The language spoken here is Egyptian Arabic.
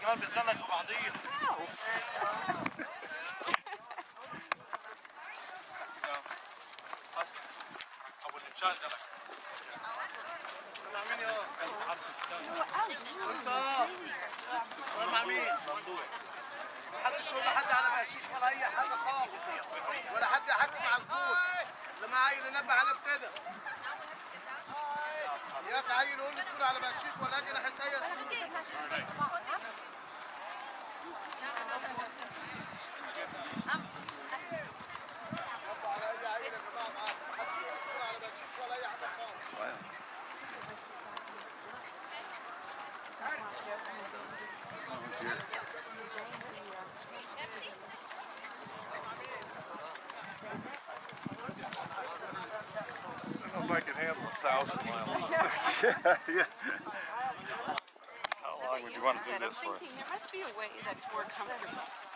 كمان بتزنقوا بعضيهم بس ابو اللي مشغلك مع مين يا انت ولا مع مين؟ ما حدش يقول لحد على بقشيش ولا اي حاجه خالص ولا حد يحكي مع زبون لما عيل ينبه عليه بكده ياك عيل يقول لي زبون على بقشيش ولا اجي ناحيه اي زبون نبه على اي عيل يا جماعه معاه ما حدش يقول زبون على بقشيش ولا اي حاجه خالص I don't know if I can handle a thousand miles. yeah. How long would you want to do And I'm this for? thinking there must be a way that's more comfortable.